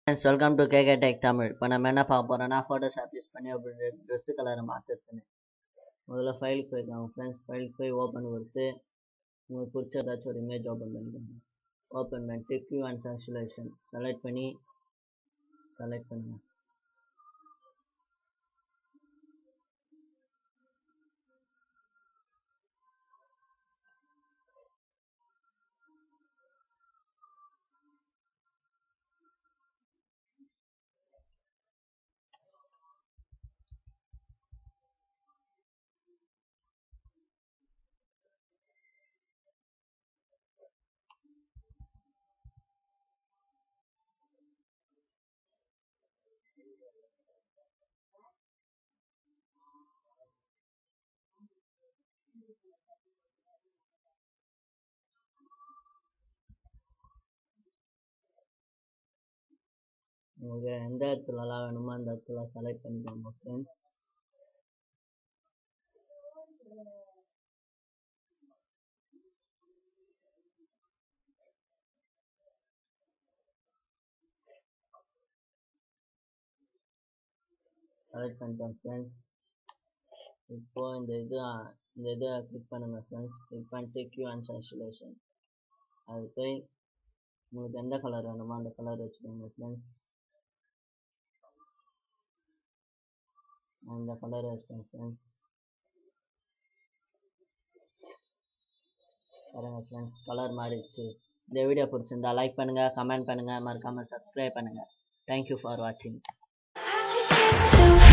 friends welcome to KK tech Tamil இப்போ நம்ம என்ன பார்க்க போகிறோம்னா ஃபோட்டோஷாப் யூஸ் பண்ணி அப்படி ட்ரெஸ்ஸு கலரை மாற்றுறதுன்னு முதல்ல ஃபைலுக்கு போய்க்காங்க ஃப்ரெண்ட்ஸ் ஃபைலுக்கு போய் ஓப்பன் கொடுத்து உங்களுக்கு பிடிச்ச ஏதாச்சும் ஒரு இமேஜ் ஓப்பன் பண்ணிக்கோங்க ஓப்பன் பண்ணிட்டு கியூ அண்ட் சர்ச்சுலேஷன் செலக்ட் பண்ணி செலக்ட் பண்ணுங்க உங்களுக்கு எந்த இடத்துலலாம் வேணுமோ அந்த இடத்துல செலக்ட் பண்ணிக்கோங்க ஃப்ரெண்ட்ஸ் செலக்ட் பண்ணிட்டோம் ஃப்ரெண்ட்ஸ் இப்போ இந்த இது இந்த இதை கிளிக் பண்ணுங்கள் ஃப்ரெண்ட்ஸ் கிளிக் பண்ணிட்டு கியூ அண்ட் சர்ச்சுலேஷன் அது போய் உங்களுக்கு எந்த கலர் வேணுமோ அந்த கலர் வச்சுக்கோங்க ஃப்ரெண்ட்ஸ் அந்த கலர் வச்சிட்டேன் ஃப்ரெண்ட்ஸ் பாருங்கள் ஃப்ரெண்ட்ஸ் கலர் மாறிடுச்சு இந்த வீடியோ பிடிச்சிருந்தா லைக் பண்ணுங்கள் கமெண்ட் பண்ணுங்கள் மறக்காமல் சப்ஸ்கிரைப் பண்ணுங்கள் தேங்க்யூ ஃபார் வாட்சிங் How'd you get so